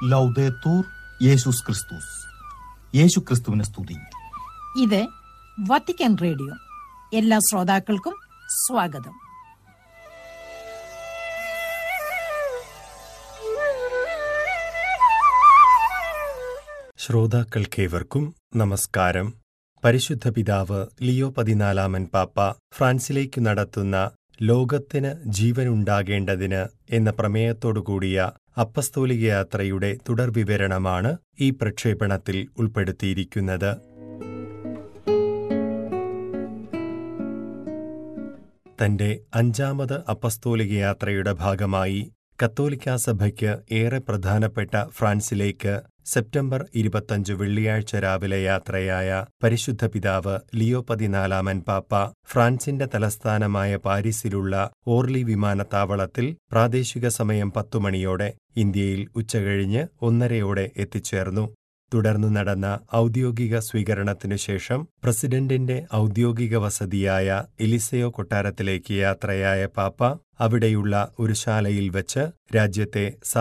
ലൗദേത്തൂർ യേശുസ് ക്രിസ്തുസ് യേശു ക്രിസ്തുവിനെ സ്തുതി ഇത് വത്തിക്കാൻ റേഡിയോ എല്ലാ ശ്രോതാക്കൾക്കും സ്വാഗതം ശ്രോതാക്കൾക്കേവർക്കും നമസ്കാരം പരിശുദ്ധ പിതാവ് ലിയോ പതിനാലാമൻ പാപ്പ ഫ്രാൻസിലേക്ക് നടത്തുന്ന ലോകത്തിന് ജീവനുണ്ടാകേണ്ടതിന് എന്ന പ്രമേയത്തോടുകൂടിയ അപ്പസ്തോലിക യാത്രയുടെ തുടർവിവരണമാണ് ഈ പ്രക്ഷേപണത്തിൽ ഉൾപ്പെടുത്തിയിരിക്കുന്നത് തന്റെ അഞ്ചാമത് അപ്പസ്തോലിക യാത്രയുടെ ഭാഗമായി കത്തോലിക്കാ സഭയ്ക്ക് ഏറെ പ്രധാനപ്പെട്ട ഫ്രാൻസിലേക്ക് സെപ്റ്റംബർ ഇരുപത്തഞ്ച് വെള്ളിയാഴ്ച രാവിലെ യാത്രയായ പരിശുദ്ധ പിതാവ് ലിയോ പതിനാലാമൻ പാപ്പ ഫ്രാൻസിന്റെ തലസ്ഥാനമായ പാരീസിലുള്ള ഓർലി വിമാനത്താവളത്തിൽ പ്രാദേശിക സമയം പത്തുമണിയോടെ ഇന്ത്യയിൽ ഉച്ചകഴിഞ്ഞ് ഒന്നരയോടെ എത്തിച്ചേർന്നു തുടർന്ന് നടന്ന ഔദ്യോഗിക സ്വീകരണത്തിനു ശേഷം പ്രസിഡന്റിന്റെ ഔദ്യോഗിക വസതിയായ എലിസയോ കൊട്ടാരത്തിലേക്ക് യാത്രയായ പാപ്പ അവിടെയുള്ള ഒരു ശാലയിൽ വച്ച് രാജ്യത്തെ